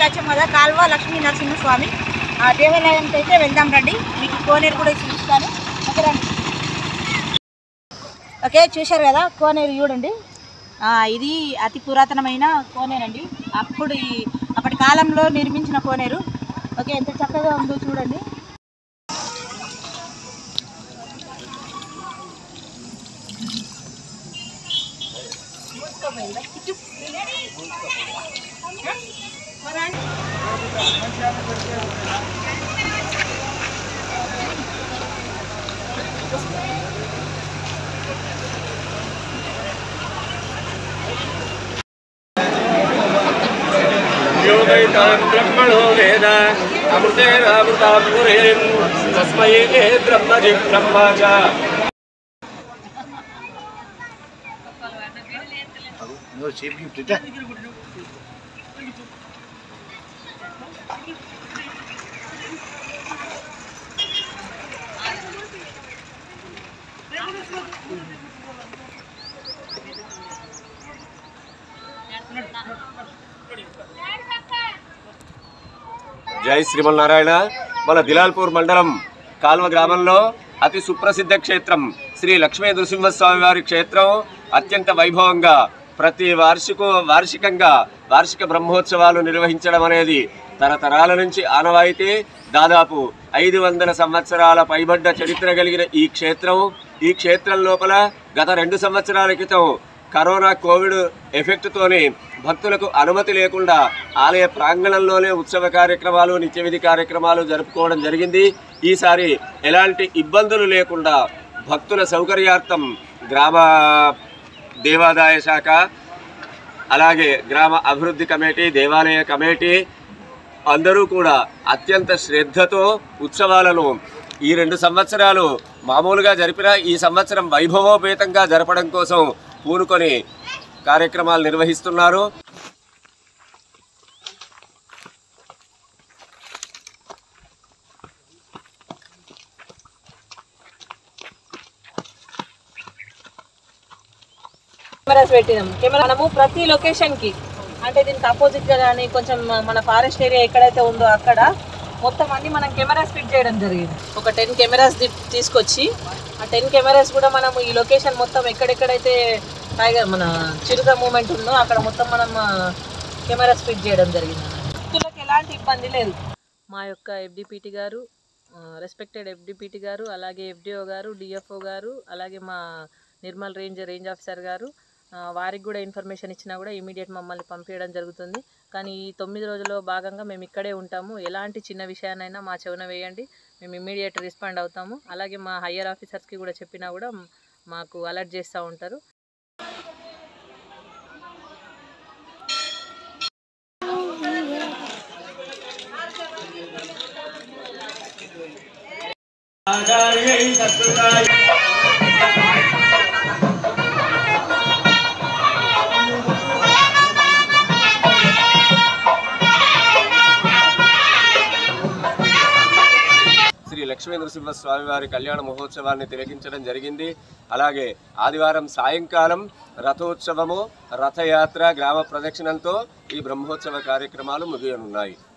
వచ్చాం కదా కాల్వ లక్ష్మీ నరసింహస్వామి ఆ దేవాలయానికి అయితే వెళ్దాం రండి మీకు కోనేరు కూడా చూపిస్తాను ఓకే రండి ఓకే చూశారు కదా కోనేరు చూడండి ఆ, ఇది అతి పురాతనమైన కోనేరండి అప్పుడు ఈ- అప్పటి కాలంలో నిర్మించిన కోనేరు ఓకే ఎంత చక్కగా ఉందో చూడండి योगैतान् ब्रह्मणो वेद अमृतेनामृतां पुरीं तस्मै ब्रह्मजि ब्रह्मा च జై శ్రీమన్నారాయణ మన దిలాల్పూర్ మండలం కాల్వ గ్రామంలో అతి సుప్రసిద్ధ క్షేత్రం శ్రీ లక్ష్మీ నృసింహస్వామి వారి క్షేత్రం అత్యంత వైభవంగా ప్రతి వార్షిక వార్షికంగా వార్షిక బ్రహ్మోత్సవాలు నిర్వహించడం అనేది తరతరాల నుంచి ఆనవాయితీ దాదాపు ఐదు వందల సంవత్సరాల పైబడ్డ చరిత్ర కలిగిన ఈ క్షేత్రం ఈ క్షేత్రం లోపల గత రెండు సంవత్సరాల క్రితం కరోనా కోవిడ్ ఎఫెక్ట్తోని భక్తులకు అనుమతి లేకుండా ఆలయ ప్రాంగణంలోనే ఉత్సవ కార్యక్రమాలు నిత్య విధి కార్యక్రమాలు జరుపుకోవడం జరిగింది ఈసారి ఎలాంటి ఇబ్బందులు లేకుండా భక్తుల సౌకర్యార్థం గ్రామ దేవాదాయ శాఖ అలాగే గ్రామ అభివృద్ధి కమిటీ దేవాలయ కమిటీ అందరూ కూడా అత్యంత శ్రద్ధతో ఉత్సవాలను ఈ రెండు సంవత్సరాలు మామూలుగా జరిపిన ఈ సంవత్సరం వైభవోపేతంగా జరపడం కోసం పూనుకొని కార్యక్రమాలు నిర్వహిస్తున్నారు కెమెరాస్ పెట్టినాం కెమెరా మనము ప్రతి లొకేషన్ కి అంటే దీనికి అపోజిట్ గా కానీ కొంచెం మన ఫారెస్ట్ ఏరియా ఎక్కడైతే ఉందో అక్కడ మొత్తం అన్ని మనం కెమెరాస్ ఫిట్ చేయడం జరిగింది ఒక టెన్ కెమెరాస్ తీసుకొచ్చి ఆ టెన్ కెమెరాస్ కూడా మనం ఈ లొకేషన్ మొత్తం ఎక్కడెక్కడైతే టైగర్ మన చిరుత మూమెంట్ ఉందో అక్కడ మొత్తం మనం కెమెరాస్ ఫిట్ చేయడం జరిగింది భక్తులకు ఎలాంటి ఇబ్బంది లేదు మా యొక్క ఎఫ్డిపిటి గారు రెస్పెక్టెడ్ ఎఫ్డిపిటి గారు అలాగే ఎఫ్డిఓ గారు డిఎఫ్ఓ గారు అలాగే మా నిర్మల్ రేంజ్ రేంజ్ ఆఫీసర్ గారు ఆ, వారికి కూడా ఇన్ఫర్మేషన్ ఇచ్చినా కూడా ఇమీడియట్ మమ్మల్ని పంపించడం జరుగుతుంది కానీ ఈ తొమ్మిది రోజుల్లో భాగంగా మేము ఇక్కడే ఉంటాము ఎలాంటి చిన్న విషయాన్నైనా మా చెవున వేయండి మేము ఇమీడియట్ రెస్పాండ్ అవుతాము అలాగే మా హయ్యర్ ఆఫీసర్స్కి కూడా చెప్పినా కూడా మాకు అలర్ట్ చేస్తూ ఉంటారు శ్రీ లక్ష్మీ నరసింహ స్వామి వారి కళ్యాణ మహోత్సవాన్ని తిలకించడం జరిగింది అలాగే ఆదివారం సాయంకాలం రథోత్సవము రథయాత్ర గ్రామ ప్రదక్షిణంతో ఈ బ్రహ్మోత్సవ కార్యక్రమాలు ముగియనున్నాయి